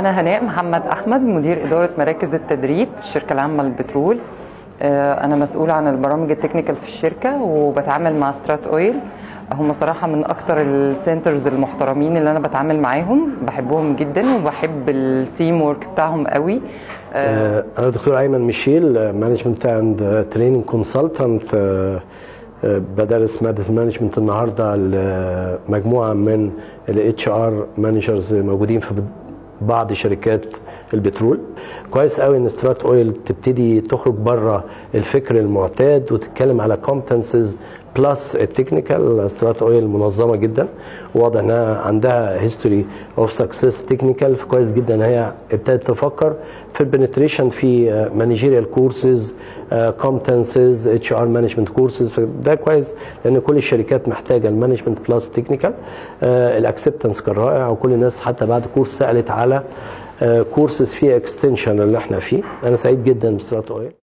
أنا هناء محمد أحمد مدير إدارة مراكز التدريب في الشركة العامة للبترول آه، أنا مسؤول عن البرامج التكنيكال في الشركة وبتعامل مع سترات أويل هم صراحة من أكتر السنترز المحترمين اللي أنا بتعامل معاهم بحبهم جدا وبحب التيم وورك بتاعهم قوي آه، انا دكتور ايمن ميشيل مانجمنت اند تريننج كونسلتنت بدرس ماده المانجمنت النهارده لمجموعه من الاتش ار مانجرز موجودين في بعض شركات البترول كويس قوي ان سترات اويل تبتدي تخرج بره الفكر المعتاد وتتكلم على كومبتنسز بلس التكنيكال سترات اويل منظمه جدا واضح انها عندها هيستوري اوف سكسس تكنيكال فكويس جدا ان هي ابتدت تفكر في البنتريشن في مانجيريال كورسز كومبتنسز اتش ار مانجمنت كورسز فده كويس لان كل الشركات محتاجه المانجمنت بلس تكنيكال الاكسبتنس كان رائع وكل الناس حتى بعد كورس سالت على كورسز فيها اكستنشن اللي احنا فيه انا سعيد جدا بسترات اويل